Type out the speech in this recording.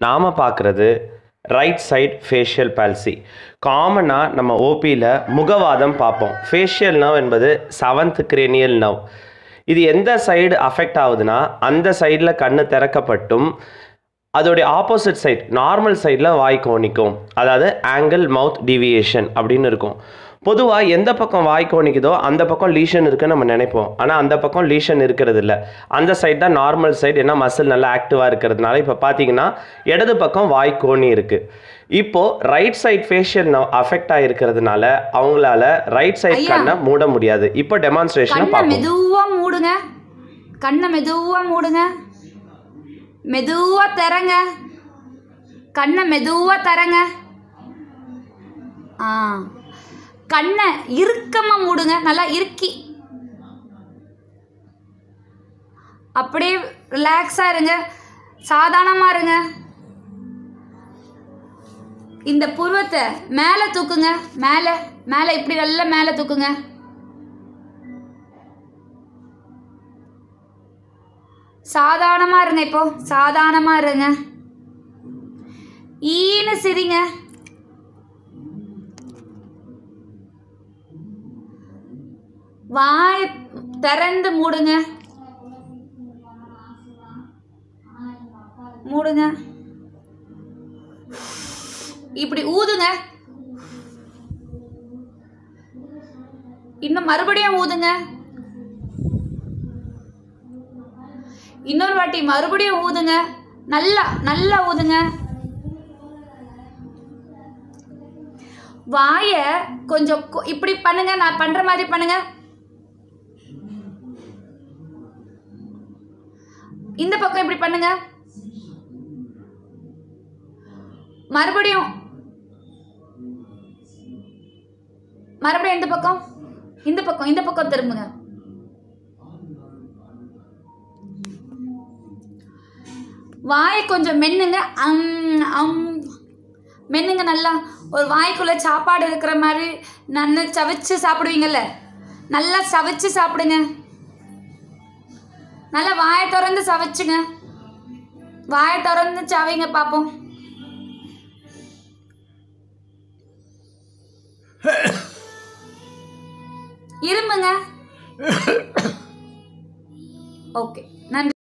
நாம் பார்க்குறது right side facial palsy காமனாக நம்ம ஓபியில் முகவாதம் பார்ப்போம் ஃபேஷியல் நர்வ் என்பது செவன்த் கிரேனியல் நர்வ் இது எந்த சைடு அஃபெக்ட் ஆகுதுன்னா அந்த சைடில் கண்ணு திறக்கப்பட்டும் அதோடைய ஆப்போசிட் சைட் நார்மல் சைடில் வாய் கோணிக்கும் அதாவது ஆங்கிள் மவுத் டிவியேஷன் அப்படின்னு இருக்கும் பொதுவாக எந்த பக்கம் வாய் கோணிக்குதோ அந்த பக்கம் லீஷன் இருக்குன்னு நம்ம நினைப்போம் ஆனால் அந்த பக்கம் லீஷன் இருக்கிறது இல்லை அந்த சைடு தான் நார்மல் சைடு ஏன்னா மசில் நல்லா ஆக்டிவாக இருக்கிறதுனால இப்போ பார்த்தீங்கன்னா இடது பக்கம் வாய் கோணி இருக்குது இப்போது ரைட் சைட் ஃபேஷியல் அஃபெக்ட் ஆகிருக்கிறதுனால அவங்களால ரைட் சைட் ஐயா. கண்ணை மூட முடியாது இப்போ டெமான்ஸ்ட்ரேஷனை கண்ணை பார்ப்போம் மெதுவா மூடுங்க கண்ணை மெதுவா மூடுங்க மெதுவா தரங்க கண்ணை மெதுவா தரங்க ஆ கண்ணை இறுக்கமா மூடுங்க நல்லா இறுக்கி அப்படியே ரிலாக்ஸா இருங்க சாதாரணமா இருங்க இந்த புருவத்தை மேலே தூக்குங்க மேலே மேலே இப்படி நல்லா மேலே தூக்குங்க சாதாரணமா இருங்க இப்போ சாதாரணமா இருங்க ஈன்னு சிரிங்க வாய் திறந்து மூடுங்க மூடுங்க இப்படி ஊதுங்க இன்னும் மறுபடியும் ஊதுங்க இன்னொரு வாட்டி மறுபடியும் ஊதுங்க நல்லா நல்லா ஊதுங்க வாய கொஞ்சம் கொ- இப்படி பண்ணுங்க நான் பண்ற மாதிரி பண்ணுங்க இந்த பக்கம் இப்படி பண்ணுங்க மறுபடியும் மறுபடியும் இந்த பக்கம் இந்த பக்கம் இந்த பக்கம் திரும்புங்க வாயை கொஞ்சம் மென்னுங்க அம் அம் மென்னுங்க நல்லா ஒரு வாய்க்குள்ளே சாப்பாடு இருக்கிற மாதிரி நல்லா சவைச்சு சாப்பிடுவீங்கல்ல நல்லா சவைச்சு சாப்பிடுங்க நல்லா வாயை திறந்து சவைச்சுங்க வாயை திறந்து சவைங்க பார்ப்போம் இரும்புங்க ஓகே நன்றி